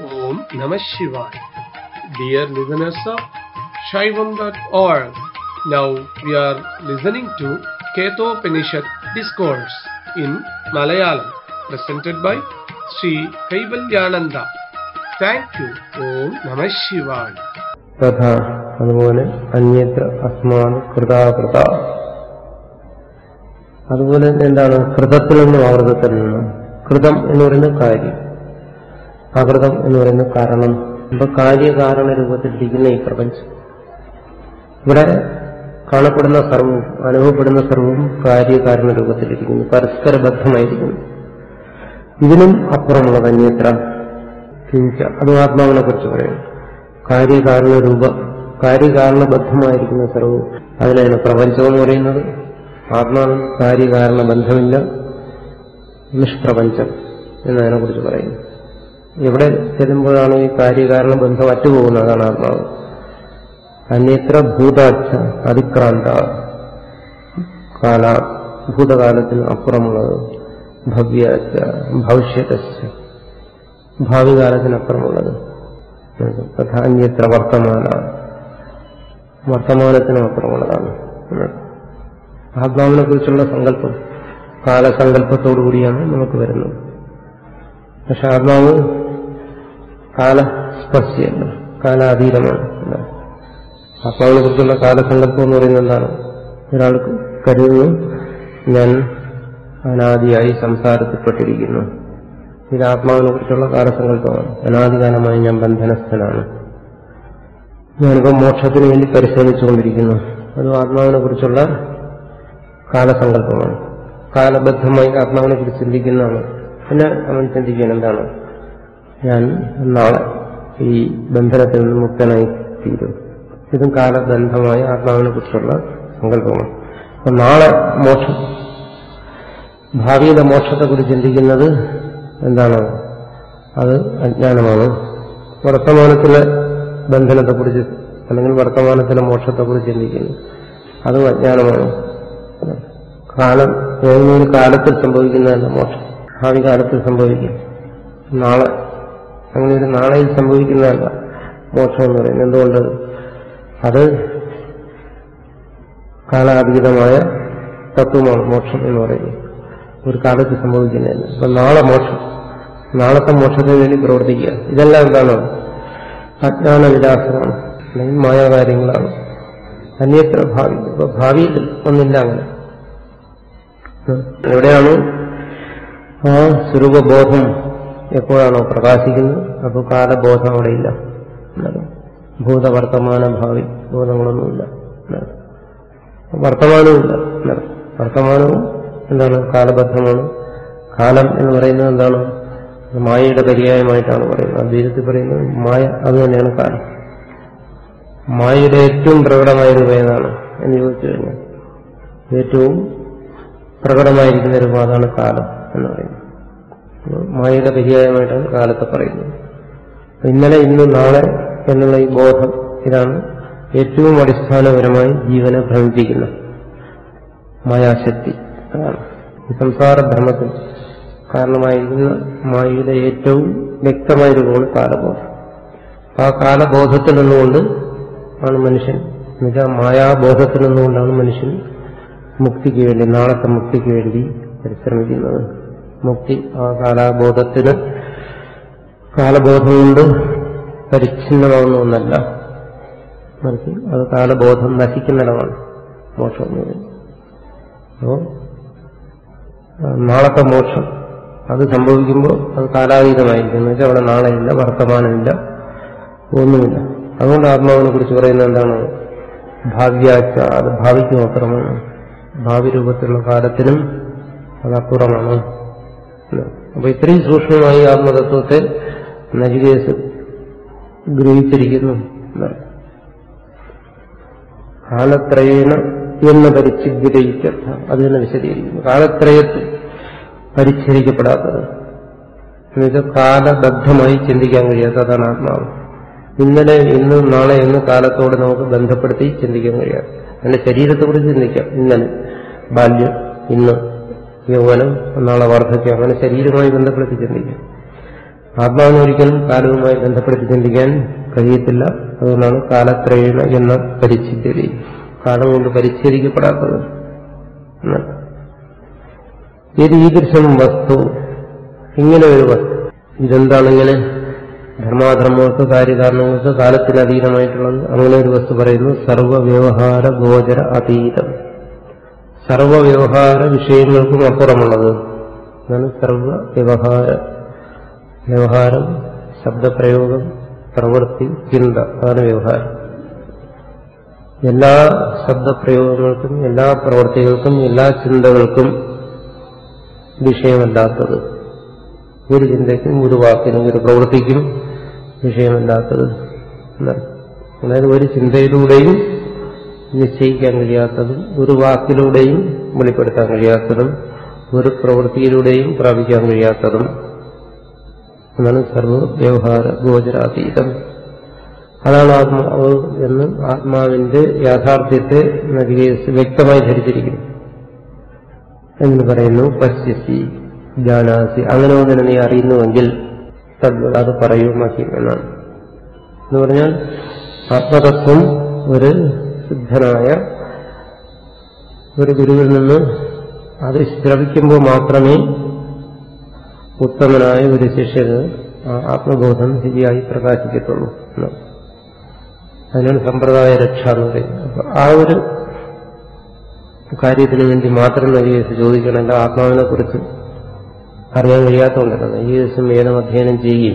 Om Namah Shivaya. Dear listeners of Shaivam.org, now we are listening to Ketopanishad Discourse in Malayalam, presented by Sri Kaivalyananda. Thank you. Om Namah Shivaya. തഥാ അതുപോലെ അന്യത്ര അസ്മാൻ കൃതാകൃത അതുപോലെ തന്നെ എന്താണ് കൃതത്തിൽ നിന്നും ആകൃതത്തിൽ നിന്നും കൃതം എന്ന് പറയുന്നത് കാര്യം അകൃതം എന്ന് പറയുന്നത് കാരണം ഇപ്പൊ കാര്യകാരണ രൂപത്തിലിരിക്കുന്ന ഈ പ്രപഞ്ചം ഇവിടെ കാണപ്പെടുന്ന സർവവും അനുഭവപ്പെടുന്ന സർവവും കാര്യകാരണ രൂപത്തിലിരിക്കുന്നു പരസ്പര ബദ്ധമായിരിക്കുന്നു ഇതിനും അപ്പുറമുള്ളത് അന്യത്ര കിഞ്ച അതും ആത്മാവിനെ കുറിച്ച് പറയുന്നു കാര്യകാരണ രൂപ കാര്യകാരണബദ്ധമായിരിക്കുന്ന സർവവും അതിനാണ് പ്രപഞ്ചം എന്ന് പറയുന്നത് ആത്മാവിന് കാര്യകാരണ ബന്ധമില്ല നിഷ്പ്രപഞ്ചം എന്നതിനെ കുറിച്ച് പറയുന്നു എവിടെ ചെല്ലുമ്പോഴാണ് ഈ കാര്യകാരണ ബന്ധം അറ്റുപോകുന്നത് അതാണ് ആത്മാവ് അന്യത്ര ഭൂതാച്ഛ അതിക്രാന്ത കാല ഭൂതകാലത്തിന് അപ്പുറമുള്ളത് ഭവ്യാച്ച ഭവിഷ്യതശ്ച ഭാവി കാലത്തിനപ്പുറമുള്ളത് തഥാ അന്യത്ര വർത്തമാന വർത്തമാനത്തിനും അപ്പുറമുള്ളതാണ് ആത്മാവിനെ കുറിച്ചുള്ള സങ്കല്പം കാലസങ്കല്പത്തോടുകൂടിയാണ് നമുക്ക് വരുന്നത് പക്ഷെ ആത്മാവ് കാലസ്പർശിയല്ല കാലാതീതമാണ് ആത്മാവിനെ കുറിച്ചുള്ള കാലസങ്കല്പം എന്ന് പറയുന്നത് എന്താണ് ഒരാൾക്ക് കരുതുന്നു ഞാൻ അനാദിയായി സംസാരത്തിൽപ്പെട്ടിരിക്കുന്നു ഇത് ആത്മാവിനെ കുറിച്ചുള്ള കാലസങ്കല്പമാണ് അനാദികാലമായി ഞാൻ ബന്ധനസ്ഥനാണ് ഞാനിപ്പോൾ മോക്ഷത്തിന് വേണ്ടി പരിശ്രമിച്ചുകൊണ്ടിരിക്കുന്നു അത് ആത്മാവിനെ കുറിച്ചുള്ള കാലസങ്കല്പമാണ് കാലബദ്ധമായി ആത്മാവിനെ കുറിച്ച് ചിന്തിക്കുന്നതാണ് പിന്നെ അവൻ ചിന്തിക്കുകയാണ് എന്താണ് ഞാൻ നാളെ ഈ ബന്ധനത്തിൽ നിന്ന് മുക്തനായി തീരും ഇതും കാലബന്ധമായ ആത്മാവിനെ കുറിച്ചുള്ള സങ്കല്പമാണ് അപ്പൊ നാളെ മോക്ഷം ഭാവിയിലെ മോക്ഷത്തെക്കുറിച്ച് ചിന്തിക്കുന്നത് എന്താണ് അത് അജ്ഞാനമാണ് വർത്തമാനത്തിലെ ബന്ധനത്തെക്കുറിച്ച് അല്ലെങ്കിൽ വർത്തമാനത്തിലെ മോക്ഷത്തെക്കുറിച്ച് ചിന്തിക്കുന്നു അതും അജ്ഞാനമാണ് കാലം ഏതെങ്കിലും ഒരു കാലത്തിൽ സംഭവിക്കുന്നതല്ല മോക്ഷം ഭാവി കാലത്തിൽ സംഭവിക്കും നാളെ അങ്ങനെ ഒരു നാളെയിൽ സംഭവിക്കുന്നതല്ല മോക്ഷം എന്ന് പറയുന്നത് എന്തുകൊണ്ട് അത് കാലാതീതമായ തത്വമാണ് മോക്ഷം എന്ന് പറയുന്നത് ഒരു കാലത്ത് സംഭവിക്കുന്നതല്ല അപ്പൊ നാളെ മോക്ഷം നാളത്തെ മോക്ഷത്തിന് വേണ്ടി പ്രവർത്തിക്കുക ഇതെല്ലാം എന്താണ് അജ്ഞാന വിലാസമാണ് അല്ലെങ്കിൽ മായാകാര്യങ്ങളാണ് അന്യത്ര ഭാവി ഇപ്പൊ ഭാവിയിൽ ഒന്നില്ല അങ്ങനെ എവിടെയാണ് ആ സ്വരൂപബോധം എപ്പോഴാണോ പ്രകാശിക്കുന്നത് അപ്പോൾ കാലബോധം അവിടെയില്ല ഭൂതവർത്തമാന ഭാവി ബോധങ്ങളൊന്നുമില്ല വർത്തമാനവുമില്ല വർത്തമാനവും എന്താണ് കാലബദ്ധമാണ് കാലം എന്ന് പറയുന്നത് എന്താണ് മായയുടെ പര്യായമായിട്ടാണ് പറയുന്നത് അദ്വൈതത്തിൽ പറയുന്നത് മായ അത് തന്നെയാണ് കാലം മായയുടെ ഏറ്റവും പ്രകടമായ രൂപം ഏതാണ് എന്ന് ചോദിച്ചു കഴിഞ്ഞാൽ ഏറ്റവും പ്രകടമായിരിക്കുന്ന രൂപം അതാണ് കാലം എന്ന് പറയുന്നത് മായയുടെ പര്യായമായിട്ടാണ് കാലത്തെ പറയുന്നത് ഇന്നലെ ഇന്ന് നാളെ എന്നുള്ള ഈ ബോധം ഇതാണ് ഏറ്റവും അടിസ്ഥാനപരമായി ജീവനെ ഭ്രമിപ്പിക്കുന്നത് മായാശക്തി അതാണ് ഈ സംസാര ഭ്രമത്തിൽ കാരണമായിരിക്കുന്ന മായയുടെ ഏറ്റവും വ്യക്തമായ രൂപമാണ് കാലബോധം ആ കാലബോധത്തിൽ നിന്നുകൊണ്ട് ആണ് മനുഷ്യൻ എന്നുവെച്ചാൽ മായാബോധത്തിൽ നിന്നുകൊണ്ടാണ് മനുഷ്യൻ മുക്തിക്ക് വേണ്ടി നാളത്തെ മുക്തിക്ക് വേണ്ടി പരിശ്രമിക്കുന്നത് മുക്തി ആ കാലാബോധത്തിന് കാലബോധം കൊണ്ട് പരിച്ഛിന്നമാകുന്ന ഒന്നല്ല മറിച്ച് അത് കാലബോധം നശിക്കുന്നിടമാണ് മോക്ഷം എന്ന് പറയുന്നത് അപ്പോൾ നാളത്തെ മോക്ഷം അത് സംഭവിക്കുമ്പോൾ അത് കാലാതീതമായിരിക്കും എന്ന് വെച്ചാൽ അവിടെ നാളെയില്ല വർത്തമാനമില്ല ഒന്നുമില്ല അതുകൊണ്ട് ആത്മാവിനെ കുറിച്ച് പറയുന്നത് എന്താണ് ഭാവ്യാച്ച അത് ഭാവിക്ക് മാത്രമാണ് ഭാവി രൂപത്തിലുള്ള കാലത്തിനും അത് അപ്പുറമാണ് അപ്പൊ ഇത്രയും സൂക്ഷ്മമായി ആത്മതത്വത്തെ നജികേസ് ഗ്രഹിച്ചിരിക്കുന്നു കാലത്രയേണ എന്ന പരിച്ഛിദ്യതയ്ക്കർത്ഥ അത് തന്നെ വിശദീകരിക്കുന്നു കാലത്രയത്തിൽ പരിച്ഛേദിക്കപ്പെടാത്തത് എന്നുവെച്ചാൽ കാലബദ്ധമായി ചിന്തിക്കാൻ കഴിയാത്ത അതാണ് ആത്മാവ് ഇന്നലെ ഇന്ന് നാളെ എന്ന് കാലത്തോട് നമുക്ക് ബന്ധപ്പെടുത്തി ചിന്തിക്കാൻ കഴിയാം എന്റെ ശരീരത്തെക്കുറിച്ച് ചിന്തിക്കാം ഇന്നലെ ബാല്യം ഇന്ന് യൗവനം നാളെ വാർദ്ധക്യം അങ്ങനെ ശരീരവുമായി ബന്ധപ്പെടുത്തി ചിന്തിക്കാം ആത്മാവിനെ ഒരിക്കലും കാലവുമായി ബന്ധപ്പെടുത്തി ചിന്തിക്കാൻ കഴിയത്തില്ല അതുകൊണ്ടാണ് കാലത്രയേണ എന്ന പരിച്ഛിദ്യത കാലം കൊണ്ട് പരിച്ഛേദിക്കപ്പെടാത്തത് എന്നാണ്. ഇത് ഈദൃശം വസ്തു ഇങ്ങനെ ഒരു വസ്തു ഇതെന്താണ് ഇങ്ങനെ ധർമാധർമ്മങ്ങൾക്ക് കാര്യകാരണങ്ങൾക്ക് കാലത്തിന് അതീതമായിട്ടുള്ളത് അങ്ങനെ ഒരു വസ്തു പറയുന്നു സർവവ്യവഹാര ഗോചര അതീതം സർവവ്യവഹാര വിഷയങ്ങൾക്കും അപ്പുറമുള്ളത് അതാണ് സർവവ്യവഹാര വ്യവഹാരം ശബ്ദപ്രയോഗം പ്രവൃത്തി ചിന്ത അതാണ് വ്യവഹാരം എല്ലാ ശബ്ദപ്രയോഗങ്ങൾക്കും എല്ലാ പ്രവൃത്തികൾക്കും എല്ലാ ചിന്തകൾക്കും വിഷയമല്ലാത്തത് ഒരു ചിന്തയ്ക്കും ഒരു വാക്കിനും ഒരു പ്രവൃത്തിക്കും വിഷയമല്ലാത്തത് എന്നാണ് അതായത് ഒരു ചിന്തയിലൂടെയും നിശ്ചയിക്കാൻ കഴിയാത്തതും ഒരു വാക്കിലൂടെയും വെളിപ്പെടുത്താൻ കഴിയാത്തതും ഒരു പ്രവൃത്തിയിലൂടെയും പ്രാപിക്കാൻ കഴിയാത്തതും എന്നാണ് സർവ വ്യവഹാര ഗോചരാതീതം അതാണ് ആത്മാവ് എന്ന് ആത്മാവിന്റെ യാഥാർത്ഥ്യത്തെ നദികേസ് വ്യക്തമായി ധരിച്ചിരിക്കുന്നു എന്ന് പറയുന്നു പശ്യസി ജാനാസി അങ്ങനെ ഒന്നിനെ നീ അറിയുന്നുവെങ്കിൽ തദ്വത് അത് പറയൂ മഹി എന്നാണ് എന്ന് പറഞ്ഞാൽ ആത്മതത്വം ഒരു സിദ്ധനായ ഒരു ഗുരുവിൽ നിന്ന് അത് ശ്രവിക്കുമ്പോൾ മാത്രമേ ഉത്തമനായ ഒരു ശിഷ്യന് ആ ആത്മബോധം ശരിയായി പ്രകാശിക്കത്തുള്ളൂ എന്നാണ് അതിനാണ് സമ്പ്രദായ രക്ഷ എന്ന് പറയുന്നത് അപ്പൊ ആ ഒരു കാര്യത്തിന് വേണ്ടി മാത്രം നവീകരിച്ച് ചോദിക്കണമെങ്കിൽ ആത്മാവിനെ കുറിച്ച് അറിയാൻ കഴിയാത്തതുകൊണ്ടല്ല നവീകരിച്ചും വേദം അധ്യയനം ചെയ്യുകയും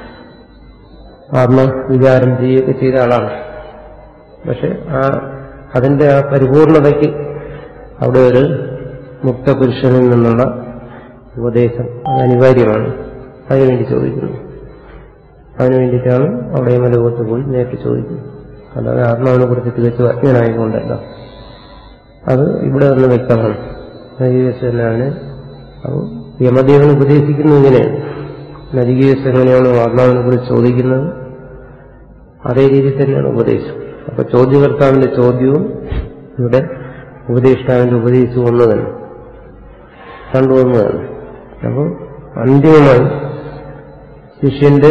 ആത്മവിചാരം ചെയ്യുകയൊക്കെ ചെയ്ത ആളാണ് പക്ഷെ ആ അതിന്റെ ആ പരിപൂർണതയ്ക്ക് അവിടെ ഒരു മുക്തപുരുഷനിൽ നിന്നുള്ള ഉപദേശം അത് അനിവാര്യമാണ് അതിനുവേണ്ടി ചോദിക്കുന്നു അതിനു വേണ്ടിയിട്ടാണ് അവിടെ മലകോട്ട് പോയി നേരിട്ട് ചോദിക്കുന്നത് അല്ലാതെ ആത്മാവിനെ കുറിച്ച് തികച്ചും അജ്ഞനായതുകൊണ്ടല്ല അത് ഇവിടെ നിന്ന് വ്യക്തമാണ് നജികേശ്വരനാണ് അപ്പോൾ യമദേവൻ ഉപദേശിക്കുന്നത് ഇങ്ങനെയാണ് നജികേശ് എങ്ങനെയാണോ ആത്മാവിനെ കുറിച്ച് ചോദിക്കുന്നത് അതേ രീതിയിൽ തന്നെയാണ് ഉപദേശം അപ്പൊ ചോദ്യകർത്താവിന്റെ ചോദ്യവും ഇവിടെ ഉപദേഷ്ടാവിന്റെ ഉപദേശവും ഒന്ന് തന്നെ രണ്ടും ഒന്ന് തന്നെ അപ്പോൾ അന്തിമമായി ശിഷ്യന്റെ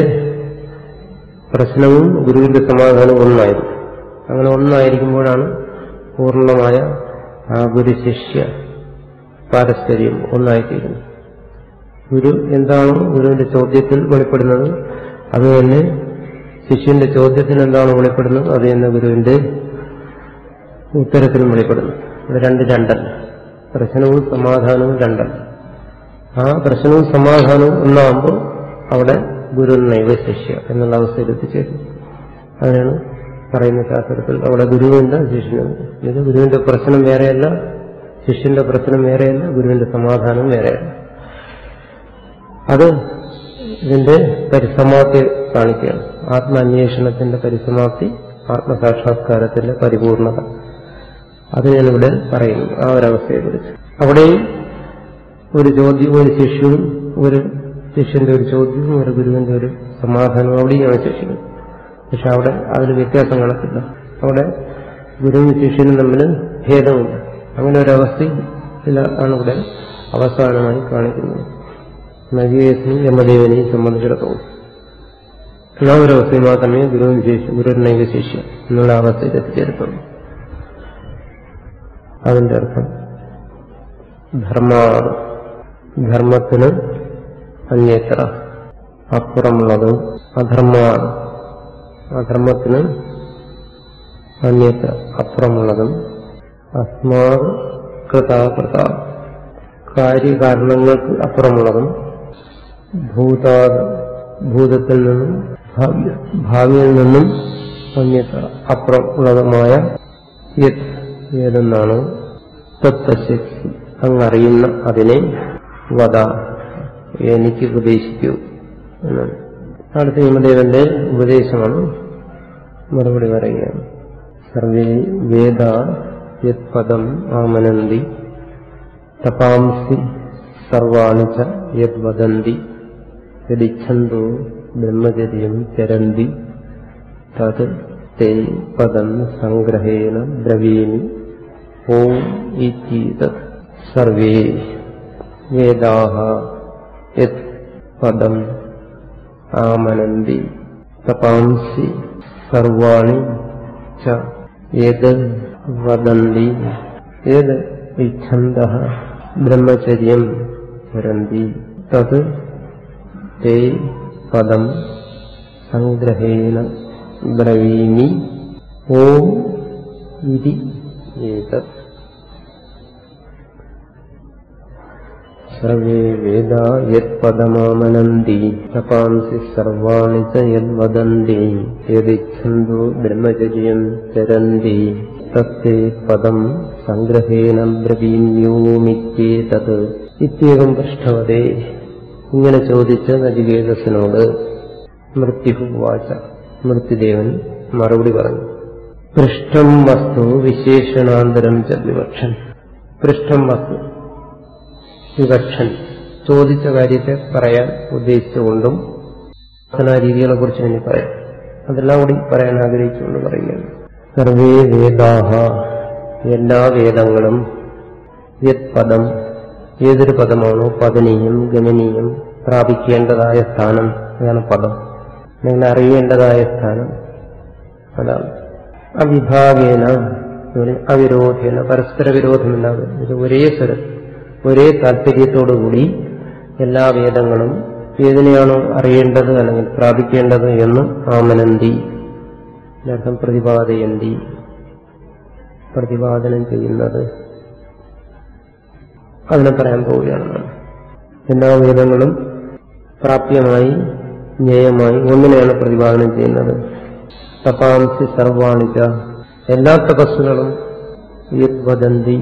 പ്രശ്നവും ഗുരുവിന്റെ സമാധാനവും ഒന്നായിരുന്നു അങ്ങനെ ഒന്നായിരിക്കുമ്പോഴാണ് പൂർണ്ണമായ ആ ഗുരുശിഷ്യ പാരസ്പര്യം ഒന്നായിത്തീരുന്നത് ഗുരു എന്താണോ ഗുരുവിന്റെ ചോദ്യത്തിൽ വെളിപ്പെടുന്നത് അത് തന്നെ ശിഷ്യന്റെ ചോദ്യത്തിന് എന്താണോ വെളിപ്പെടുന്നത് അത് തന്നെ ഗുരുവിന്റെ ഉത്തരത്തിലും വെളിപ്പെടുന്നു ഇത് രണ്ട് രണ്ടല്ല പ്രശ്നവും സമാധാനവും രണ്ടല്ല ആ പ്രശ്നവും സമാധാനവും ഒന്നാകുമ്പോൾ അവിടെ ഗുരു നൈവ ശിഷ്യ എന്നുള്ള അവസ്ഥയിൽ എത്തിച്ചേരും അതിനാണ് പറയുന്ന ശാസ്ത്രത്തിൽ അവിടെ ഗുരുവിന്റെ ശിഷ്യനുണ്ട് ഇത് ഗുരുവിന്റെ പ്രശ്നം വേറെയല്ല ശിഷ്യന്റെ പ്രശ്നം വേറെയല്ല ഗുരുവിന്റെ സമാധാനം വേറെയല്ല അത് ഇതിന്റെ പരിസമാപ്തി കാണിക്കുകയാണ് ആത്മാന്വേഷണത്തിന്റെ പരിസമാപ്തി ആത്മസാക്ഷാത്കാരത്തിന്റെ പരിപൂർണത അതിനാണ് ഇവിടെ പറയുന്നത് ആ ഒരവസ്ഥയെക്കുറിച്ച് അവിടെയും ഒരു ചോദ്യവും ഒരു ശിഷ്യവും ഒരു ശിഷ്യന്റെ ഒരു ചോദ്യവും ഒരു ഗുരുവിന്റെ ഒരു സമാധാനവും അവിടെയാണ് ശിഷ്യനും പക്ഷെ അവിടെ അതിൽ വ്യത്യാസം കാണത്തില്ല അവിടെ ഗുരുവും ശിഷ്യനും തമ്മിൽ ഭേദമില്ല അങ്ങനെ ഒരു അവസ്ഥയിൽ ആണ് ഇവിടെ അവസാനമായി കാണിക്കുന്നത് നജിയേസിനെയും യമദേവനെയും സംബന്ധിച്ചിടത്തോളം ആ ഒരു അവസ്ഥയിൽ മാത്രമേ ഗുരുവിന് ശേഷം ഗുരുവിനൈക ശിഷ്യ എന്നുള്ള അവസ്ഥയിൽ എത്തിച്ചേരത്തുള്ളൂ അതിന്റെ അർത്ഥം ധർമ്മ ധർമ്മത്തിന് അന്യത്ര അപ്പുറമുള്ളതും അധർമ്മ അധർമ്മത്തിന് അന്യത്ര അപ്പുറമുള്ളതും അസ്മാത് കൃതാകൃത കാര്യകാരണങ്ങൾക്ക് അപ്പുറമുള്ളതും ഭൂതാ ഭൂതത്തിൽ നിന്നും ഭാവ്യ- ഭാവിയിൽ നിന്നും അന്യത്ര അപ്പുറം ഉള്ളതുമായ യത് ഏതെന്നാണ് തത്വശക്തി അങ്ങറിയുന്ന അതിനെ വധ എനിക്ക് ഉപദേശിക്കൂ എന്നാണ് അടുത്ത യമദേവന്റെ ഉപദേശമാണ് മറുപടി പറയുകയാണ് സർവേ വേദ യത് പദം ആമനന്തി തപാംസി സർവാണി ച യത് വദന്തി യദിച്ഛന്തോ ബ്രഹ്മചര്യം ചരന്തി തത് തേ പദം സംഗ്രഹേണ ബ്രവീമി ഓം ഇതീതത് സർവേ വേദാഹ യത് പദം ആമനന്തി തപാംസി സർവാണി ച ഏത് വദന്തി ഏത് ഇച്ഛന്ത ബ്രഹ്മചര്യം ചരന്തി തത് തേ പദം സംഗ്രഹേണ ബ്രവീമി ഓം ഇതി ഏതത് സർവേ വേദ യത്പദമാമനന്തി തപാംസി സർവാണി ച യദ്വദന്തി യദിച്ഛന്തോ ബ്രഹ്മചര്യം ചരന്തി തത്തേ പദം സംഗ്രഹേണ ബ്രവീമ്യോമിത്യേതത് ഇത്യേകം പൃഷ്ഠവതേ ഇങ്ങനെ ചോദിച്ച നജികേതസിനോട് മൃത്യുവാച മൃത്യുദേവൻ മറുപടി പറഞ്ഞു പൃഷ്ഠം വസ്തു വിശേഷണാന്തരം ച വിവക്ഷൻ പൃഷ്ഠം വസ്തു വിവക്ഷൻ ചോദിച്ച കാര്യത്തെ പറയാൻ ഉദ്ദേശിച്ചുകൊണ്ടും രീതികളെ കുറിച്ച് ഇനി പറയാം അതെല്ലാം കൂടി പറയാൻ ആഗ്രഹിച്ചുകൊണ്ട് പറയുകയാണ് സർവേ വേദാഹ എല്ലാ വേദങ്ങളും യത് പദം ഏതൊരു പദമാണോ പതനീയം ഗമനീയം പ്രാപിക്കേണ്ടതായ സ്ഥാനം അതാണ് പദം നിങ്ങൾ അറിയേണ്ടതായ സ്ഥാനം അതാണ് അവിഭാഗേന അവിരോധേന പരസ്പര വിരോധമില്ലാതെ ഇത് ഒരേ സ്വരം ഒരേ താല്പര്യത്തോടുകൂടി എല്ലാ വേദങ്ങളും ഏതിനെയാണോ അറിയേണ്ടത് അല്ലെങ്കിൽ പ്രാപിക്കേണ്ടത് എന്ന് ആമനന്തി അർത്ഥം പ്രതിപാദയന്തി പ്രതിപാദനം ചെയ്യുന്നത് അതിനെ പറയാൻ പോവുകയാണ് എല്ലാ വേദങ്ങളും പ്രാപ്യമായി ജ്ഞേയമായി ഒന്നിനെയാണ് പ്രതിപാദനം ചെയ്യുന്നത് തപാംസി സർവാണിച്ച എല്ലാ തപസ്സുകളും വദന്തി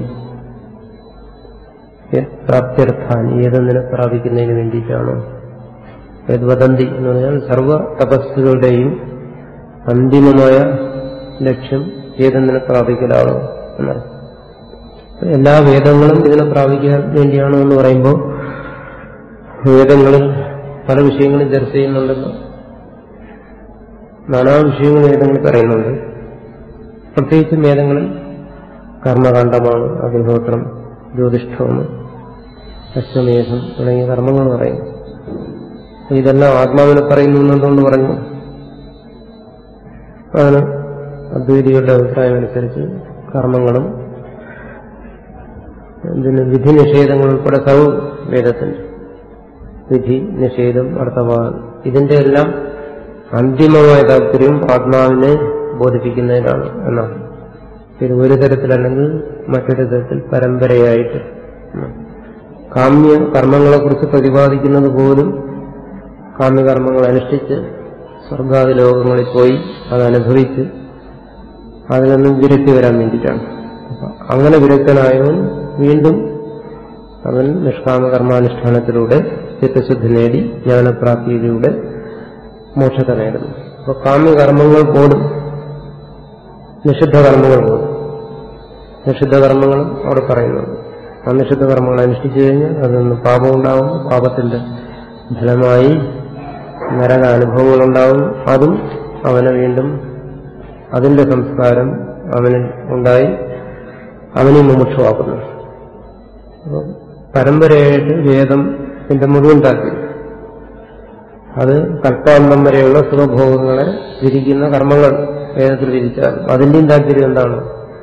പ്രാപ്ത്യർത്ഥാൻ ഏതെന്നിനെ പ്രാപിക്കുന്നതിന് വേണ്ടിയിട്ടാണ് വദന്തി എന്ന് പറഞ്ഞാൽ സർവ തപസ്സുകളുടെയും അന്തിമമായ ലക്ഷ്യം ഏതെന്നിനെ പ്രാപിക്കലാണോ എന്നാണ് എല്ലാ വേദങ്ങളും ഇതിനെ പ്രാപിക്കാൻ വേണ്ടിയാണോ എന്ന് പറയുമ്പോൾ വേദങ്ങളിൽ പല വിഷയങ്ങളും ചർച്ച ചെയ്യുന്നുണ്ടല്ലോ നാനാ വിഷയങ്ങൾ വേദങ്ങളിൽ പറയുന്നുണ്ട് പ്രത്യേകിച്ചും വേദങ്ങളിൽ കർമ്മകാണ്ഡമാണ് അഗ്നിഹോത്രം ജ്യോതിഷ്ഠമാണ് അശ്വമേധം തുടങ്ങിയ കർമ്മങ്ങൾ പറയും ഇതെല്ലാം ആത്മാവിനെ പറയുന്നു എന്നതുകൊണ്ട് പറഞ്ഞു അതിന് അദ്വൈതികളുടെ അഭിപ്രായം അനുസരിച്ച് കർമ്മങ്ങളും ഇതിന് വിധി നിഷേധങ്ങൾ ഉൾപ്പെടെ സർവ വേദത്തിന്റെ വിധി നിഷേധം അർത്ഥവാൻ ഇതിന്റെ എല്ലാം അന്തിമമായ താല്പര്യം ആത്മാവിനെ ബോധിപ്പിക്കുന്നതിനാണ് എന്നാണ് ഇത് ഒരു തരത്തിലല്ലെങ്കിൽ മറ്റൊരു തരത്തിൽ പരമ്പരയായിട്ട് കാമ്യ കർമ്മങ്ങളെക്കുറിച്ച് പ്രതിപാദിക്കുന്നത് പോലും കാമ്യകർമ്മങ്ങൾ അനുഷ്ഠിച്ച് സ്വർഗാദി ലോകങ്ങളിൽ പോയി അതനുഭവിച്ച് അതിൽ നിന്നും വിരക്തി വരാൻ വേണ്ടിയിട്ടാണ് അങ്ങനെ വിരക്തനായവൻ വീണ്ടും അവൻ നിഷ്കാമകർമാനുഷ്ഠാനത്തിലൂടെ ചിത്തശുദ്ധി നേടി ജ്ഞാനപ്രാപ്തിയിലൂടെ മോക്ഷത്തെ നേടുന്നു അപ്പൊ കാമ്യകർമ്മങ്ങൾ പോലും നിഷിദ്ധ കർമ്മങ്ങൾ പോലും നിഷിദ്ധ കർമ്മങ്ങളും അവിടെ പറയുന്നുണ്ട് ആ നിഷിദ്ധ കർമ്മങ്ങൾ അനുഷ്ഠിച്ചു കഴിഞ്ഞാൽ അതിൽ നിന്ന് പാപം ഉണ്ടാവും പാപത്തിന്റെ ഫലമായി നരക അനുഭവങ്ങളുണ്ടാവും അതും അവനെ വീണ്ടും അതിന്റെ സംസ്കാരം അവന് ഉണ്ടായി അവനെ മുമുക്ഷമാക്കുന്നു അപ്പം പരമ്പരയായിട്ട് വേദത്തിന്റെ മുഴുവൻ താല്പര്യം അത് കൽപ്പാന്തം വരെയുള്ള സുഖഭോഗങ്ങളെ വിരിക്കുന്ന കർമ്മങ്ങൾ വേദത്തിൽ വിരിച്ചാൽ അതിന്റെയും താല്പര്യം എന്താണ്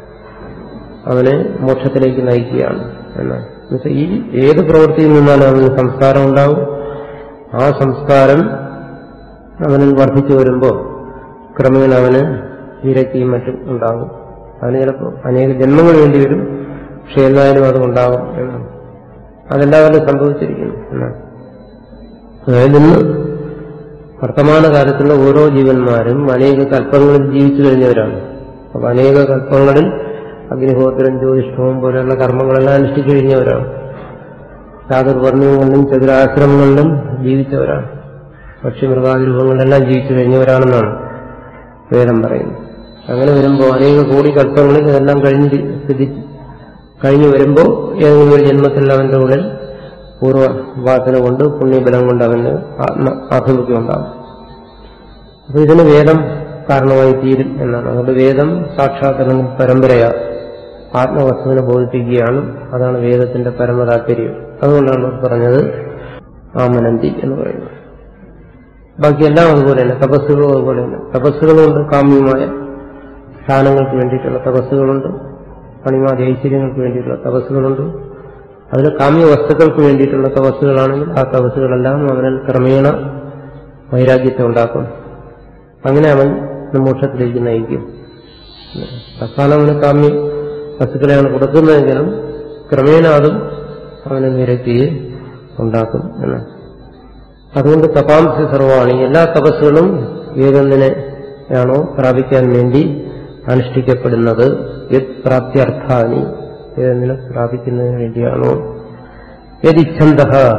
അവനെ മോക്ഷത്തിലേക്ക് നയിക്കുകയാണ് എന്നാണ് എന്നുവെച്ചാൽ ഈ ഏത് പ്രവൃത്തിയിൽ നിന്നാലും അവന് സംസ്കാരം ഉണ്ടാവും ആ സംസ്കാരം അവനിൽ വർദ്ധിച്ചു വരുമ്പോൾ ക്രമേണ അവന് വിരക്തിയും മറ്റും ഉണ്ടാകും അതിന് ചിലപ്പോൾ അനേക ജന്മങ്ങൾ വേണ്ടി വരും പക്ഷെ എന്നാലും അത് ഉണ്ടാകും എന്നാണ് അതെല്ലാവരും സംഭവിച്ചിരിക്കുന്നു എന്നാണ് അതായത് ഇന്ന് വർത്തമാനകാലത്തുള്ള ഓരോ ജീവന്മാരും അനേക കൽപ്പങ്ങളിൽ ജീവിച്ചു കഴിഞ്ഞവരാണ് അപ്പൊ അനേക കൽപ്പങ്ങളിൽ അഗ്നിഹോത്രം ജ്യോതിഷ്ഠവും പോലെയുള്ള കർമ്മങ്ങളെല്ലാം അനുഷ്ഠിച്ചു കഴിഞ്ഞവരാണ് ചാതുർവർണ്ണങ്ങളിലും ചതുരാശ്രമങ്ങളിലും ജീവിച്ചവരാണ് പക്ഷിമൃഗാദി രൂപങ്ങളിലെല്ലാം ജീവിച്ചു കഴിഞ്ഞവരാണെന്നാണ് വേദം പറയുന്നത് അങ്ങനെ വരുമ്പോൾ അനേക കോടി കൽപ്പങ്ങളിൽ ഇതെല്ലാം കഴിഞ്ഞ് സ്ഥിതി കഴിഞ്ഞു വരുമ്പോൾ ഏതെങ്കിലും ഒരു ജന്മത്തിൽ അവന്റെ ഉള്ളിൽ പൂർവ്വവാസന കൊണ്ട് പുണ്യബലം കൊണ്ട് അവന് ആത്മ ആഭിമുഖ്യം ഉണ്ടാകും അപ്പൊ ഇതിന് വേദം കാരണമായി തീരും എന്നാണ് അതുകൊണ്ട് വേദം സാക്ഷാത് അല്ലെങ്കിൽ പരമ്പരയാ ആത്മവസ്തുവിനെ ബോധിപ്പിക്കുകയാണ് അതാണ് വേദത്തിന്റെ പരമതാല്പര്യം അതുകൊണ്ടാണ് പറഞ്ഞത് ആമനന്തി എന്ന് പറയുന്നത് ബാക്കിയെല്ലാം അതുപോലെ തന്നെ തപസ്സുകളും അതുപോലെ തന്നെ തപസ്സുകളുണ്ട് കാമ്യമായ സ്ഥാനങ്ങൾക്ക് വേണ്ടിയിട്ടുള്ള തപസ്സുകളുണ്ട് പണിമാതി ഐശ്വര്യങ്ങൾക്ക് വേണ്ടിയിട്ടുള്ള തപസ്സുകളുണ്ട് അതിൽ കാമ്യ വസ്തുക്കൾക്ക് വേണ്ടിയിട്ടുള്ള തപസ്സുകളാണെങ്കിൽ ആ തപസ്സുകളെല്ലാം അവനിൽ ക്രമേണ വൈരാഗ്യത്തെ ഉണ്ടാക്കും അങ്ങനെ അവൻ മോക്ഷത്തിലേക്ക് നയിക്കും തൽക്കാലം അവന് കാമ്യ വസ്തുക്കളെയാണ് കൊടുക്കുന്നതെങ്കിലും ക്രമേണ അതും അവനെ വിരക്തിയെ ഉണ്ടാക്കും എന്ന് അതുകൊണ്ട് തപാംസ സർവമാണ് എല്ലാ തപസ്സുകളും ഏതൊന്നിനെയാണോ പ്രാപിക്കാൻ വേണ്ടി അനുഷ്ഠിക്കപ്പെടുന്നത് യത് പ്രാപ്തിയർത്ഥാനി ഏതെന്നിനെ പ്രാപിക്കുന്നതിന് വേണ്ടിയാണോ യതിച്ഛന്ത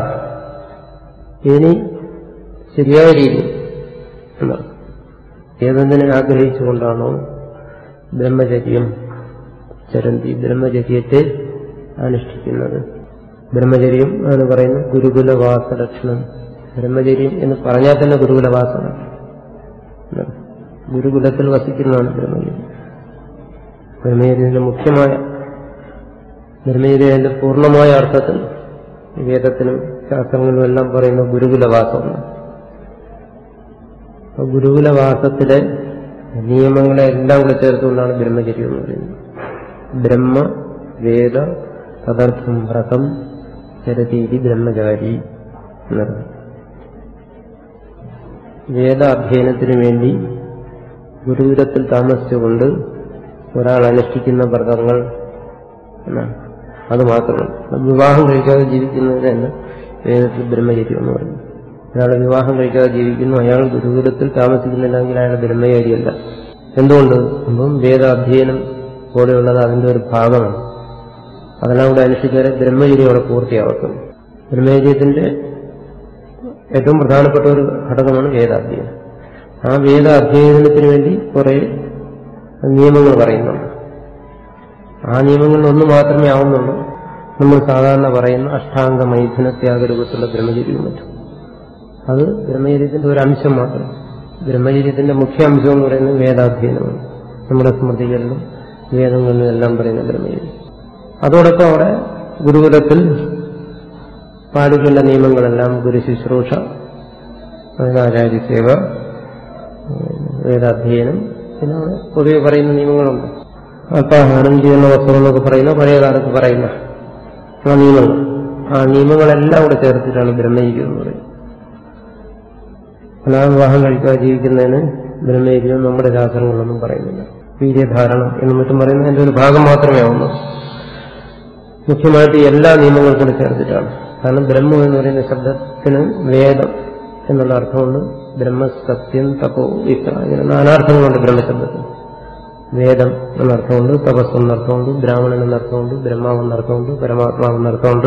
ഇനി ശരിയായ രീതി എന്നാണ് ഏതെന്തിനെ ആഗ്രഹിച്ചുകൊണ്ടാണോ ബ്രഹ്മചര്യം ചരന്തി ബ്രഹ്മചര്യത്തെ അനുഷ്ഠിക്കുന്നത് ബ്രഹ്മചര്യം എന്ന് പറയുന്ന ഗുരുകുലവാസ ലക്ഷണം ബ്രഹ്മചര്യം എന്ന് പറഞ്ഞാൽ തന്നെ ഗുരുകുലവാസന ഗുരുകുലത്തിൽ വസിക്കുന്നതാണ് ബ്രഹ്മചര്യം ബ്രഹ്മചര്യത്തിന്റെ മുഖ്യമായ ബ്രഹ്മചര്യത്തിന്റെ പൂർണ്ണമായ അർത്ഥത്തിൽ വേദത്തിനും ശാസ്ത്രങ്ങളിലും എല്ലാം പറയുന്ന ഗുരുകുലവാസമാണ് അപ്പൊ ഗുരുകുലവാസത്തിലെ നിയമങ്ങളെ എല്ലാം കൂടെ ചേർത്തുകൊണ്ടാണ് ബ്രഹ്മചര്യം എന്ന് പറയുന്നത് ബ്രഹ്മ വേദ തദർത്ഥം വ്രതം ചരതീതി ബ്രഹ്മചാരി എന്നത് വേദ അധ്യയനത്തിന് വേണ്ടി ഗുരുകുലത്തിൽ താമസിച്ചുകൊണ്ട് ഒരാൾ അനുഷ്ഠിക്കുന്ന വ്രതങ്ങൾ എന്നാണ് അത് മാത്രമാണ് വിവാഹം കഴിക്കാതെ ജീവിക്കുന്നതിന് തന്നെ വേദത്തിൽ ബ്രഹ്മചര്യം എന്ന് പറയുന്നു ഒരാൾ വിവാഹം കഴിക്കാതെ ജീവിക്കുന്നു അയാൾ ഗുരുകുലത്തിൽ താമസിക്കുന്നില്ലെങ്കിൽ അയാൾ ബ്രഹ്മചാരിയല്ല എന്തുകൊണ്ട് അപ്പം വേദാധ്യയനം പോലെയുള്ളത് അതിന്റെ ഒരു ഭാഗമാണ് അതെല്ലാം കൂടെ അനുഷ്ഠിച്ചാൽ ബ്രഹ്മചര്യം അവിടെ പൂർത്തിയാവത്തുള്ളൂ ബ്രഹ്മചര്യത്തിന്റെ ഏറ്റവും പ്രധാനപ്പെട്ട ഒരു ഘടകമാണ് വേദാധ്യയനം ആ വേദാധ്യയനത്തിന് വേണ്ടി കുറെ നിയമങ്ങൾ പറയുന്നുണ്ട് ആ നിയമങ്ങളിൽ ഒന്ന് മാത്രമേ ആവുന്നുള്ളൂ നമ്മൾ സാധാരണ പറയുന്ന അഷ്ടാംഗ മൈഥുന ത്യാഗരൂപത്തിലുള്ള ബ്രഹ്മചര്യവും മറ്റും അത് ബ്രഹ്മചര്യത്തിന്റെ ഒരു അംശം മാത്രം ബ്രഹ്മചര്യത്തിന്റെ മുഖ്യ അംശം എന്ന് പറയുന്നത് വേദാധ്യയനമാണ് നമ്മുടെ സ്മൃതികളിലും വേദങ്ങളിലും എല്ലാം പറയുന്ന ബ്രഹ്മചര്യം അതോടൊപ്പം അവിടെ ഗുരുകുലത്തിൽ പാലിക്കേണ്ട നിയമങ്ങളെല്ലാം ഗുരുശുശ്രൂഷ ആചാര്യസേവ വേദാധ്യയനം പിന്നെ അവിടെ പൊതുവെ പറയുന്ന നിയമങ്ങളുണ്ട് അല്പാഹാരം ചെയ്യുന്ന വസ്ത്രം എന്നൊക്കെ പറയുന്ന പഴയ കാലത്ത് പറയുന്ന ആ നിയമങ്ങൾ ആ നിയമങ്ങളെല്ലാം കൂടെ ചേർത്തിട്ടാണ് ബ്രഹ്മചര്യം എന്ന് പറയുന്നത് ഫലാവിവാഹം കഴിക്കാതെ ജീവിക്കുന്നതിന് ബ്രഹ്മചര്യം നമ്മുടെ ശാസ്ത്രങ്ങളൊന്നും പറയുന്നില്ല വീര്യധാരണം എന്നും മറ്റും പറയുന്നത് അതിന്റെ ഒരു ഭാഗം മാത്രമേ ആവുന്നു മുഖ്യമായിട്ട് എല്ലാ നിയമങ്ങളും കൂടെ ചേർത്തിട്ടാണ് കാരണം ബ്രഹ്മം എന്ന് പറയുന്ന ശബ്ദത്തിന് വേദം എന്നുള്ള അർത്ഥമുണ്ട് ബ്രഹ്മസത്യം തപോ വിത്ത ഇങ്ങനെ നാനാർത്ഥങ്ങളുണ്ട് ബ്രഹ്മശബ്ദത്തിന് വേദം എന്നർത്ഥമുണ്ട് തപസ് എന്നർത്ഥമുണ്ട് ബ്രാഹ്മണൻ എന്നർത്ഥമുണ്ട് ബ്രഹ്മാവ് എന്നർത്ഥമുണ്ട് പരമാത്മാവ് എന്നർത്ഥമുണ്ട്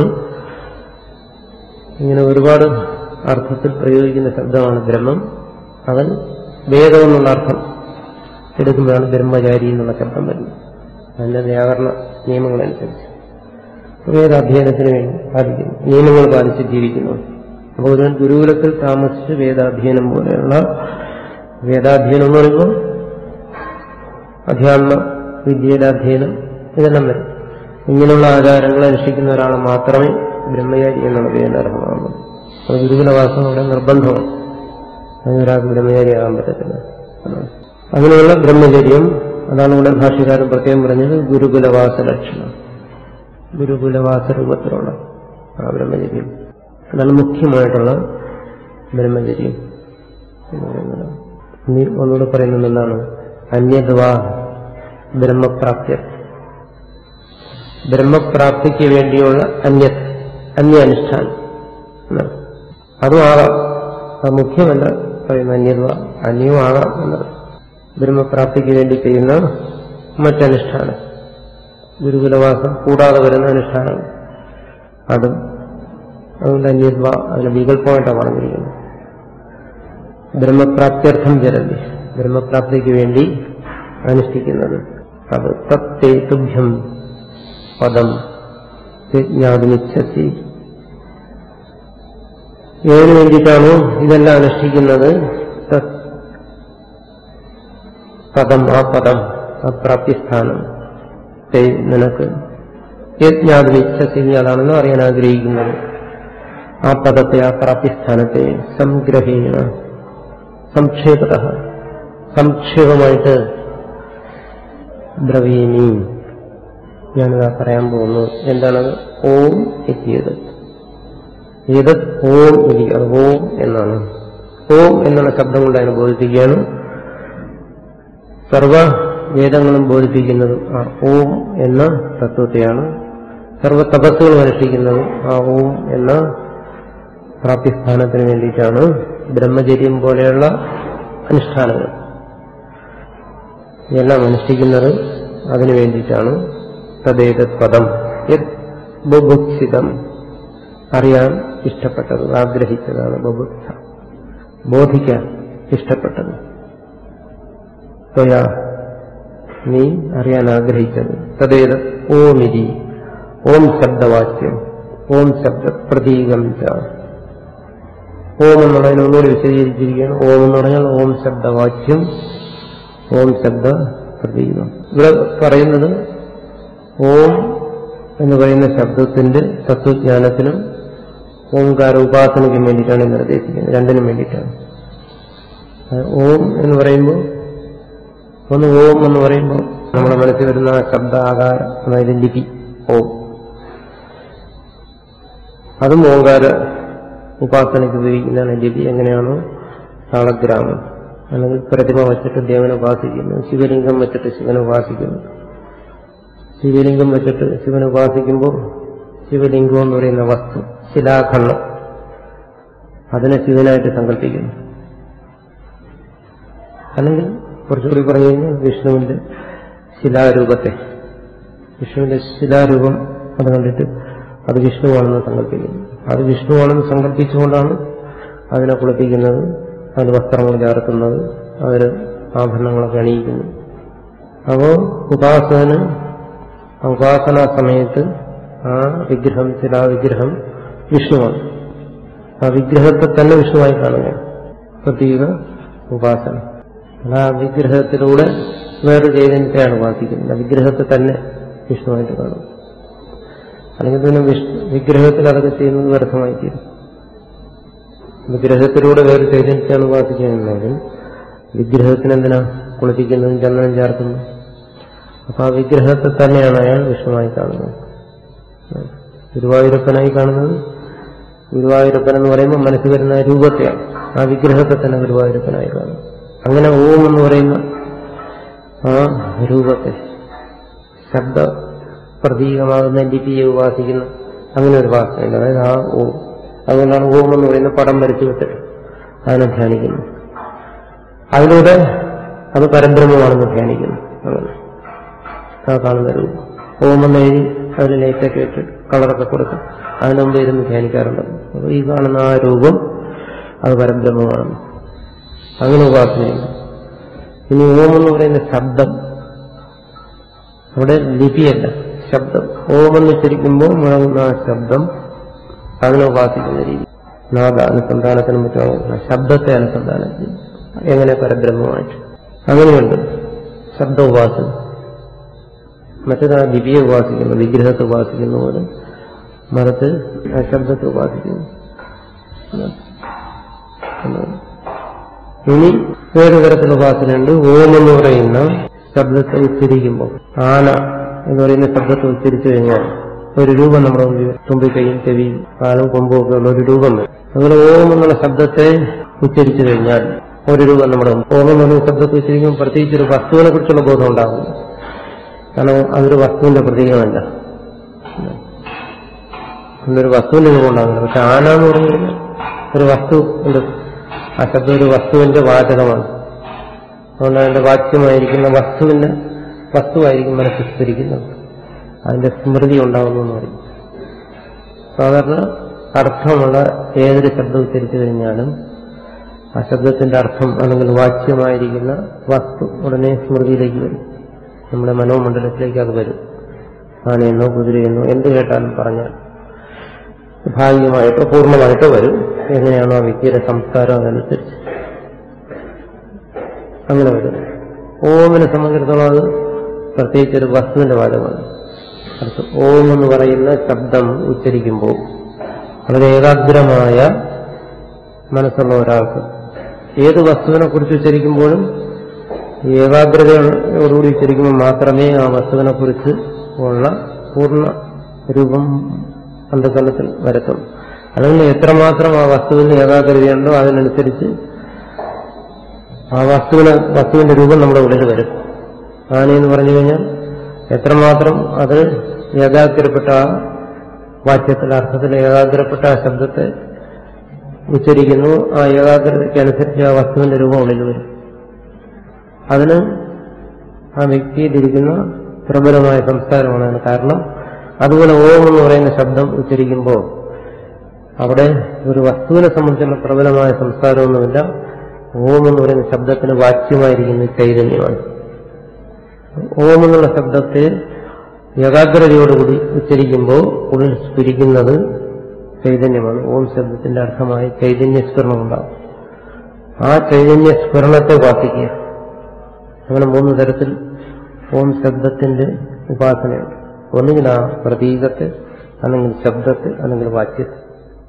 ഇങ്ങനെ ഒരുപാട് അർത്ഥത്തിൽ പ്രയോഗിക്കുന്ന ശബ്ദമാണ് ബ്രഹ്മം അവൻ വേദം എന്നുള്ള അർത്ഥം എടുക്കുമ്പോഴാണ് ബ്രഹ്മചാരി എന്നുള്ള ശബ്ദം വരുന്നത് അതിന്റെ വ്യാകരണ നിയമങ്ങളനുസരിച്ച് വേദാധ്യയനത്തിന് വേണ്ടി പാലിക്കുന്നു നിയമങ്ങൾ പാലിച്ച് ജീവിക്കുന്നു അപ്പോൾ ഒരു ഗുരുകുലത്തിൽ താമസിച്ച് വേദാധ്യയനം പോലെയുള്ള വേദാധ്യയനം എന്ന് പറയുമ്പോൾ അധ്യാത്മ വിദ്യയുടെ അധ്യയനം ഇതെല്ലാം വരും ഇങ്ങനെയുള്ള ആചാരങ്ങൾ അനുഷ്ഠിക്കുന്ന ഒരാളെ മാത്രമേ ബ്രഹ്മചാരി എന്നുള്ള പേരിന് അർഹമാകുള്ളൂ അത് ഗുരുകുലവാസം അവിടെ നിർബന്ധമാണ് അതിനൊരാൾക്ക് ബ്രഹ്മചാരിയാകാൻ പറ്റത്തില്ല അങ്ങനെയുള്ള ബ്രഹ്മചര്യം അതാണ് ഇവിടെ ഭാഷ്യകാരൻ പ്രത്യേകം പറഞ്ഞത് ഗുരുകുലവാസ ലക്ഷണം ഗുരുകുലവാസ രൂപത്തിലുള്ള ആ ബ്രഹ്മചര്യം അതാണ് മുഖ്യമായിട്ടുള്ള ബ്രഹ്മചര്യം എന്ന് പറയുന്നത് ഇനി ഒന്നുകൂടെ പറയുന്നത് എന്താണ് അന്യദ്വാ ബ്രഹ്മപ്രാപ്തി ബ്രഹ്മപ്രാപ്തിക്ക് വേണ്ടിയുള്ള അന്യ അന്യ അനുഷ്ഠാനം എന്നാണ് അതും ആകാം അത് മുഖ്യമല്ല പറയുന്ന അന്യദ്വ അന്യവും ആകാം എന്നത് ബ്രഹ്മപ്രാപ്തിക്ക് വേണ്ടി ചെയ്യുന്ന മറ്റനുഷ്ഠാനം ഗുരുകുലവാസം കൂടാതെ വരുന്ന അനുഷ്ഠാനം അതും അതുകൊണ്ട് അന്യദ്വ അതിന് വികല്പമായിട്ടാണ് പറഞ്ഞിരിക്കുന്നത് ബ്രഹ്മപ്രാപ്ത്യർത്ഥം ജലന്തി ബ്രഹ്മപ്രാപ്തിക്ക് വേണ്ടി അനുഷ്ഠിക്കുന്നത് അത് തത്തേ തുഭ്യം പദം ജ്ഞാതുമിച്ഛസി ഏതിനു വേണ്ടിയിട്ടാണോ ഇതെല്ലാം അനുഷ്ഠിക്കുന്നത് തത് പദം ആ പദം ആ പ്രാപ്തിസ്ഥാനം തേ നിനക്ക് യജ്ഞാതുമിച്ഛസി നീ അതാണെന്ന് അറിയാൻ ആഗ്രഹിക്കുന്നത് ആ പദത്തെ ആ പ്രാപ്തിസ്ഥാനത്തെ സംഗ്രഹീണ സംക്ഷേപത സംക്ഷേപമായിട്ട് ബ്രവീമി ഞാനിതാ പറയാൻ പോകുന്നു എന്താണത് ഓം എത്തിയത് ഏതത് ഓം ഇതി അത് ഓം എന്നാണ് ഓം എന്നുള്ള ശബ്ദം കൊണ്ട് അതിനെ ബോധിപ്പിക്കുകയാണ് സർവ വേദങ്ങളും ബോധിപ്പിക്കുന്നതും ആ ഓം എന്ന തത്വത്തെയാണ് സർവ തപസ്സുകളും അനുഷ്ഠിക്കുന്നതും ആ ഓം എന്ന പ്രാപ്തിസ്ഥാനത്തിന് വേണ്ടിയിട്ടാണ് ബ്രഹ്മചര്യം പോലെയുള്ള അനുഷ്ഠാനങ്ങൾ എല്ലാം അനുഷ്ഠിക്കുന്നത് അതിനു വേണ്ടിയിട്ടാണ് തദ്ദേതത് പദം യത് ബുഭുക്ഷിതം അറിയാൻ ഇഷ്ടപ്പെട്ടത് ആഗ്രഹിച്ചതാണ് ബബുത്സ ബോധിക്കാൻ ഇഷ്ടപ്പെട്ടത് ത്വയാ നീ അറിയാൻ ആഗ്രഹിച്ചത് തദ്ദേത് ഓമിരി ഓം ശബ്ദവാക്യം ഓം ശബ്ദ പ്രതീകം ച ഓം എന്നുള്ളതിനെ ഒന്നുകൂടി വിശദീകരിച്ചിരിക്കുകയാണ് ഓം എന്ന് പറഞ്ഞാൽ ഓം ശബ്ദവാക്യം ഓം ശബ്ദ പ്രതീകം ഇവിടെ പറയുന്നത് ഓം എന്ന് പറയുന്ന ശബ്ദത്തിന്റെ തത്വജ്ഞാനത്തിനും ഓംകാര ഉപാസനയ്ക്കും വേണ്ടിയിട്ടാണ് നിർദ്ദേശിക്കുന്നത് രണ്ടിനും വേണ്ടിയിട്ടാണ് ഓം എന്ന് പറയുമ്പോൾ ഒന്ന് ഓം എന്ന് പറയുമ്പോൾ നമ്മുടെ മനസ്സിൽ വരുന്ന ശബ്ദ ആകാരം അതായത് ലിപി ഓം അതും ഓങ്കാര ഉപാസനയ്ക്ക് ഉപയോഗിക്കുന്നതാണ് ലിപി എങ്ങനെയാണോ താളഗ്രാമം അല്ലെങ്കിൽ പ്രതിമ വെച്ചിട്ട് ദേവനെ ഉപാസിക്കുന്നു ശിവലിംഗം വെച്ചിട്ട് ശിവനെ ഉപാസിക്കുന്നു ശിവലിംഗം വെച്ചിട്ട് ശിവനെ ഉപാസിക്കുമ്പോൾ ശിവലിംഗം എന്ന് പറയുന്ന വസ്തു ശിലാഖണ്ഡം അതിനെ ശിവനായിട്ട് സങ്കല്പിക്കുന്നു അല്ലെങ്കിൽ കുറച്ചുകൂടി പറഞ്ഞു കഴിഞ്ഞാൽ വിഷ്ണുവിന്റെ ശിലാരൂപത്തെ വിഷ്ണുവിന്റെ ശിലാരൂപം അത് കണ്ടിട്ട് അത് വിഷ്ണുവാണെന്ന് സങ്കല്പിക്കുന്നു അത് വിഷ്ണുവാണെന്ന് സങ്കല്പിച്ചുകൊണ്ടാണ് അതിനെ കുളിപ്പിക്കുന്നത് അതിന് വസ്ത്രങ്ങൾ ചേർക്കുന്നത് അതിന് ആഭരണങ്ങളൊക്കെ അണിയിക്കുന്നു അപ്പോ ഉപാസകന് ഉപാസനാ സമയത്ത് ആ വിഗ്രഹം ശിലാ വിഗ്രഹം വിഷ്ണുവാണ് ആ വിഗ്രഹത്തെ തന്നെ വിഷ്ണുവായി കാണുക പ്രതീക ഉപാസന ആ വിഗ്രഹത്തിലൂടെ വേറൊരു ചൈതന്യത്തെയാണ് ഉപാസിക്കുന്നത് ആ വിഗ്രഹത്തെ തന്നെ വിഷ്ണുവായിട്ട് കാണും അല്ലെങ്കിൽ പിന്നെ വിഗ്രഹത്തിൽ അതൊക്കെ ചെയ്യുന്നത് വ്യർത്ഥമായി തീരും വിഗ്രഹത്തിലൂടെ വേറെ ചൈതന്യത്തെയാണ് ഉപാസിക്കുകയെന്നുണ്ടെങ്കിൽ വിഗ്രഹത്തിനെന്തിനാ കുളിപ്പിക്കുന്നതും ചന്ദനം ചേർക്കുന്നു അപ്പൊ ആ വിഗ്രഹത്തെ തന്നെയാണ് അയാൾ വിഷ്ണുവായി കാണുന്നത് ഗുരുവായൂരപ്പനായി കാണുന്നത് ഗുരുവായൂരപ്പൻ എന്ന് പറയുമ്പോൾ മനസ്സിൽ വരുന്ന രൂപത്തെയാണ് ആ വിഗ്രഹത്തെ തന്നെ ഗുരുവായൂരപ്പനായി കാണും അങ്ങനെ ഓം എന്ന് പറയുന്ന ആ രൂപത്തെ ശബ്ദ പ്രതീകമാകുന്ന ലിപിയെ ഉപാസിക്കുന്ന അങ്ങനെ ഒരു ഉപാസനയുണ്ട് അതായത് ആ ഓം അതുകൊണ്ടാണ് ഓം എന്ന് പറയുന്ന പടം വരച്ചു വിട്ടിട്ട് അതിനെ ധ്യാനിക്കുന്നു അതിലൂടെ അത് പരബ്രഹ്മമാണെന്ന് ധ്യാനിക്കുന്നു അങ്ങനെ ആ കാണുന്ന രൂപം ഓം എന്ന് എഴുതി അതിൽ ലൈറ്റൊക്കെ ഇട്ട് കളറൊക്കെ കൊടുത്ത് അതിന് മുമ്പ് ഇരുന്ന് ധ്യാനിക്കാറുണ്ട് അപ്പോൾ ഈ കാണുന്ന ആ രൂപം അത് പരബ്രഹ്മമാണെന്ന് അങ്ങനെ ഉപാസനയുണ്ട് ഇനി ഓം എന്ന് പറയുന്ന ശബ്ദം അവിടെ ലിപിയല്ല ശബ്ദം ഓം എന്ന് ഉച്ചരിക്കുമ്പോൾ മുഴങ്ങുന്ന ആ ശബ്ദം അതിനെ ഉപാസിക്കുന്ന രീതി നാദ അനുസന്ധാനത്തിനും മറ്റും ശബ്ദത്തെ അനുസന്ധാനം ചെയ്യും എങ്ങനെ പരബ്രഹ്മമായിട്ട് അങ്ങനെയുണ്ട് ശബ്ദ ഉപാസന മറ്റേത് ആ ലിപിയെ ഉപാസിക്കുന്നു വിഗ്രഹത്തെ ഉപാസിക്കുന്ന പോലെ മരത്ത് ആ ശബ്ദത്തെ ഉപാസിക്കുന്നു ഇനി വേറെ തരത്തിലുള്ള ഉപാസനയുണ്ട് ഓം എന്ന് പറയുന്ന ശബ്ദത്തെ ഉച്ചരിക്കുമ്പോൾ ആന എന്ന് പറയുന്ന ശബ്ദത്തെ ഉച്ചരിച്ചു കഴിഞ്ഞാൽ ഒരു രൂപം നമ്മുടെ മുമ്പിൽ തുമ്പിക്കൈയും ചെവിയും കാലും കൊമ്പും ഒക്കെ ഉള്ള ഒരു രൂപം വരും അങ്ങനെ ഓം എന്നുള്ള ശബ്ദത്തെ ഉച്ചരിച്ചു കഴിഞ്ഞാൽ ഒരു രൂപം നമ്മുടെ മുമ്പിൽ. ഓം എന്നുള്ള ശബ്ദത്തെ ഉച്ചരിക്കുമ്പോൾ പ്രത്യേകിച്ച് ഒരു വസ്തുവിനെ കുറിച്ചുള്ള ബോധം ഉണ്ടാകും കാരണം അതൊരു വസ്തുവിന്റെ പ്രതീകമല്ല ഒരു വസ്തുവിന്റെ രൂപം ഉണ്ടാകുന്നില്ല പക്ഷെ ആന എന്ന് പറയുന്നത് ഒരു വസ്തു ഉണ്ട് ആ ശബ്ദം ഒരു വസ്തുവിന്റെ വാചകമാണ് അതുകൊണ്ട് അതിന്റെ വാക്യമായിരിക്കുന്ന വസ്തുവിന്റെ വസ്തുവായിരിക്കും മനസ്സിൽ സ്ഫരിക്കുന്നത് അതിന്റെ സ്മൃതി ഉണ്ടാകുന്നു എന്ന് പറയും സാധാരണ അർത്ഥമുള്ള ഏതൊരു ശബ്ദം ഉച്ചരിച്ചു കഴിഞ്ഞാലും ആ ശബ്ദത്തിന്റെ അർത്ഥം അല്ലെങ്കിൽ വാച്യമായിരിക്കുന്ന വസ്തു ഉടനെ സ്മൃതിയിലേക്ക് വരും നമ്മുടെ മനോമണ്ഡലത്തിലേക്ക് അത് വരും ആനയെന്നോ കുതിരയെന്നോ എന്ത് കേട്ടാലും പറഞ്ഞാൽ ഭാഗികമായിട്ടോ പൂർണ്ണമായിട്ടോ വരും എങ്ങനെയാണോ ആ വ്യക്തിയുടെ സംസ്കാരം അതനുസരിച്ച് അങ്ങനെ വരും ഓമിനെ സംബന്ധിച്ചിടത്തോളം അത് പ്രത്യേകിച്ച് ഒരു വസ്തുവിന്റെ വാദമാണ് അടുത്ത് ഓം എന്ന് പറയുന്ന ശബ്ദം ഉച്ചരിക്കുമ്പോൾ വളരെ ഏകാഗ്രമായ മനസ്സുള്ള ഒരാൾക്ക് ഏത് വസ്തുവിനെ കുറിച്ച് ഉച്ചരിക്കുമ്പോഴും ഏകാഗ്രതയോടുകൂടി ഉച്ചരിക്കുമ്പോൾ മാത്രമേ ആ വസ്തുവിനെ കുറിച്ച് ഉള്ള പൂർണ്ണ രൂപം അന്ധകരണത്തിൽ വരത്തുള്ളൂ അല്ലെങ്കിൽ എത്രമാത്രം ആ വസ്തുവിന് ഏകാഗ്രതയുണ്ടോ അതിനനുസരിച്ച് ആ വസ്തുവിന് വസ്തുവിന്റെ രൂപം നമ്മുടെ ഉള്ളിൽ വരും ആനയെന്ന് പറഞ്ഞു കഴിഞ്ഞാൽ എത്രമാത്രം അത് ഏകാഗ്രപ്പെട്ട ആ വാക്യത്തിൽ അർത്ഥത്തിൽ ഏകാഗ്രപ്പെട്ട ആ ശബ്ദത്തെ ഉച്ചരിക്കുന്നു ആ ഏകാഗ്രതയ്ക്കനുസരിച്ച് ആ വസ്തുവിന്റെ രൂപം ഉള്ളിൽ വരും അതിന് ആ വ്യക്തിയിലിരിക്കുന്ന പ്രബലമായ സംസ്കാരമാണ് കാരണം അതുപോലെ ഓം എന്ന് പറയുന്ന ശബ്ദം ഉച്ചരിക്കുമ്പോൾ അവിടെ ഒരു വസ്തുവിനെ സംബന്ധിച്ചുള്ള പ്രബലമായ സംസ്കാരമൊന്നുമില്ല ഓം എന്ന് പറയുന്ന ശബ്ദത്തിന് വാച്യമായിരിക്കുന്ന ചൈതന്യമാണ് ഓം എന്നുള്ള ശബ്ദത്തെ ഏകാഗ്രതയോടുകൂടി ഉച്ചരിക്കുമ്പോൾ ഉള്ളിൽ സ്ഫുരിക്കുന്നത് ചൈതന്യമാണ് ഓം ശബ്ദത്തിന്റെ അർത്ഥമായി ചൈതന്യ സ്ഫുരണം ഉണ്ടാവും ആ ചൈതന്യ സ്ഫുരണത്തെ ഉപാസിക്കുക അങ്ങനെ മൂന്ന് തരത്തിൽ ഓം ശബ്ദത്തിന്റെ ഉപാസനയുണ്ട് ഒന്നുകിൽ ആ പ്രതീകത്തെ അല്ലെങ്കിൽ ശബ്ദത്തെ അല്ലെങ്കിൽ വാക്യത്തെ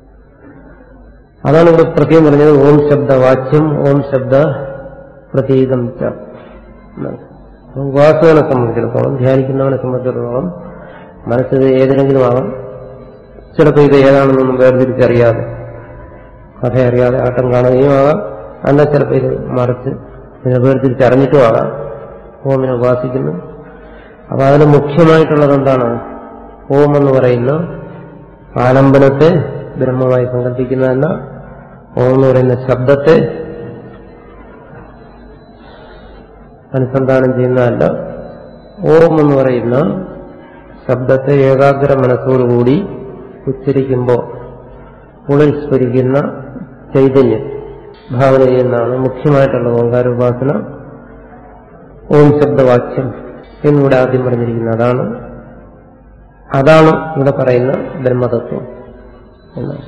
അതാണ് ഇവിടെ പ്രത്യേകം പറഞ്ഞത് ഓം ശബ്ദ വാച്യം ഓം ശബ്ദ പ്രതീകം ച എന്നാണ്. ഉപാസകനെ സംബന്ധിച്ചിടത്തോളം ധ്യാനിക്കുന്നവനെ സംബന്ധിച്ചിടത്തോളം മനസ്സിൽ ഏതെങ്കിലും ആവാം ചിലപ്പോൾ ഇത് ഏതാണെന്നൊന്നും വേർതിരിച്ചറിയാതെ കഥ അറിയാതെ ആട്ടം കാണുകയും ആകാം അല്ല ചിലപ്പോൾ ഇത് മറിച്ച് ഇതിനെ വേർതിരിച്ചറിഞ്ഞിട്ടും ആകാം ഓമിനെ ഉപാസിക്കുന്നു അപ്പൊ അതിന് മുഖ്യമായിട്ടുള്ളത് എന്താണ് ഓം എന്ന് പറയുന്ന ആലംബനത്തെ ബ്രഹ്മമായി സങ്കല്പിക്കുന്നതല്ല ഓം എന്ന് പറയുന്ന ശബ്ദത്തെ അനുസന്ധാനം ചെയ്യുന്നതല്ല ഓം എന്ന് പറയുന്ന ശബ്ദത്തെ ഏകാഗ്ര മനസ്സോടുകൂടി ഉച്ചരിക്കുമ്പോൾ ഉള്ളിൽ സ്ഫുരിക്കുന്ന ചൈതന്യം ഭാവന ചെയ്യുന്നതാണ് മുഖ്യമായിട്ടുള്ള ഓങ്കാരോപാസന ഓം ശബ്ദവാക്യം എന്നിവിടെ ആദ്യം പറഞ്ഞിരിക്കുന്നത് അതാണ് അതാണ് ഇവിടെ പറയുന്ന ബ്രഹ്മതത്വം എന്നാണ്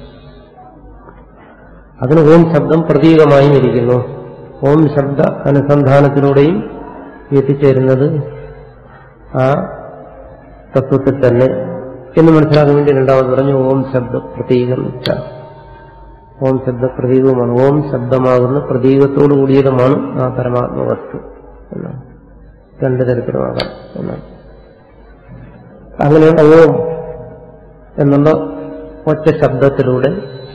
അതിന് ഓം ശബ്ദം പ്രതീകമായും ഇരിക്കുന്നു ഓം ശബ്ദ അനുസന്ധാനത്തിലൂടെയും എത്തിച്ചേരുന്നത് ആ തത്വത്തിൽ തന്നെ എന്ന് മനസ്സിലാക്കാൻ വേണ്ടി രണ്ടാമത് പറഞ്ഞു ഓം ശബ്ദ പ്രതീകം ഇച്ഛ ഓം ശബ്ദ പ്രതീകവുമാണ് ഓം ശബ്ദമാകുന്ന പ്രതീകത്തോടു കൂടിയതുമാണ് ആ പരമാത്മ വസ്തു എന്നാണ് രണ്ടു തരത്തിലുമാകാം എന്നാണ് അങ്ങനെയുള്ള ഓം എന്നുള്ള ഒറ്റ ശബ്ദത്തിലൂടെ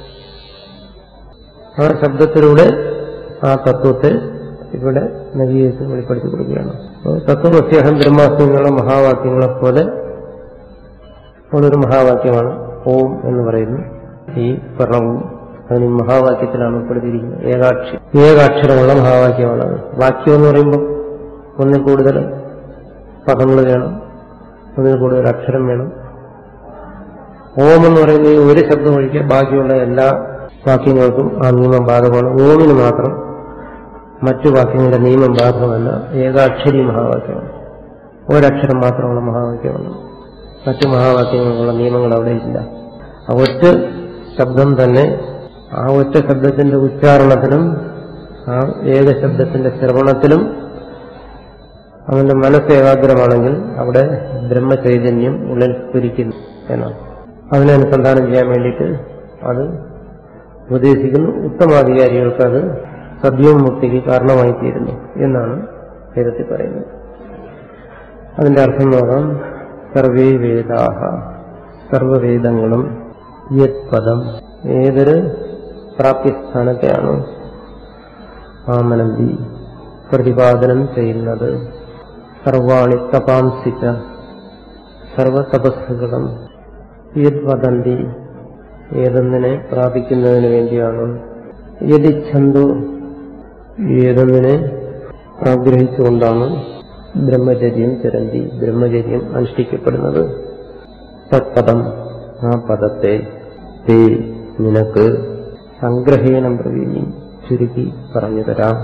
ആ ശബ്ദത്തിലൂടെ ആ തത്വത്തെ ഇവിടെ നവീകരിച്ച് വെളിപ്പെടുത്തി കൊടുക്കുകയാണ് അപ്പോൾ തത്വമസ്യഹം ബ്രഹ്മാസ്യങ്ങളെ മഹാവാക്യങ്ങളെ പോലെ ഉള്ളൊരു മഹാവാക്യമാണ് ഓം എന്ന് പറയുന്നു ഈ പ്രണവും അതിന് മഹാവാക്യത്തിലാണ് ഉൾപ്പെടുത്തിയിരിക്കുന്നത് ഏകാക്ഷി ഏകാക്ഷരമുള്ള മഹാവാക്യമാണ് അത് വാക്യം എന്ന് പറയുമ്പോൾ ഒന്നിൽ കൂടുതൽ പദങ്ങൾ വേണം ഒന്നിൽ കൂടുതൽ അക്ഷരം വേണം ഓം എന്ന് പറയുന്ന ഈ ഒരു ശബ്ദം ഒഴികെ ബാക്കിയുള്ള എല്ലാ വാക്യങ്ങൾക്കും ആ നിയമം ബാധകമാണ് ഓമിന് മാത്രം മറ്റു വാക്യങ്ങളുടെ നിയമം ബാധകമല്ല ഏകാക്ഷരി മഹാവാക്യമാണ് ഒരക്ഷരം മാത്രമുള്ള മഹാവാക്യമാണ് മറ്റു മഹാവാക്യങ്ങൾക്കുള്ള നിയമങ്ങൾ അവിടെ ഇല്ല ആ ഒറ്റ ശബ്ദം തന്നെ ആ ഒറ്റ ശബ്ദത്തിന്റെ ഉച്ചാരണത്തിലും ആ ഏക ശബ്ദത്തിന്റെ ശ്രവണത്തിലും അവന്റെ മനസ്സ് ഏകാഗ്രമാണെങ്കിൽ അവിടെ ബ്രഹ്മചൈതന്യം ഉള്ളിൽ സ്ഫുരിക്കുന്നു എന്നാണ് അതിനെ അനുസന്ധാനം ചെയ്യാൻ വേണ്ടിയിട്ട് അത് ഉപദേശിക്കുന്നു ഉത്തമാധികാരികൾക്ക് അത് സദ്യോമുക്തിക്ക് കാരണമായി തീരുന്നു എന്നാണ് വേദത്തിൽ പറയുന്നത് അതിന്റെ അർത്ഥം നോക്കാം സർവേ വേദാഹ സർവവേദങ്ങളും യത് പദം ഏതൊരു പ്രാപ്യസ്ഥാനത്തെയാണ് ആമനന്തി പ്രതിപാദനം ചെയ്യുന്നത് സർവാണി തപാംസിച്ച സർവതപസ്സുകളും യത് വദന്തി ഏതൊന്നിനെ പ്രാപിക്കുന്നതിന് വേണ്ടിയാണ് യതിച്ഛന്തു ഏതൊന്നിനെ ആഗ്രഹിച്ചുകൊണ്ടാണ് ബ്രഹ്മചര്യം ചരന്തി ബ്രഹ്മചര്യം അനുഷ്ഠിക്കപ്പെടുന്നത് തത്പദം ആ പദത്തെ തേ നിനക്ക് സംഗ്രഹീണം പ്രവീണി ചുരുക്കി പറഞ്ഞു തരാം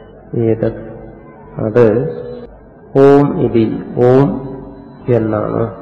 ഏതത് അത് ഓം ഇതി ഓം എന്നാണ്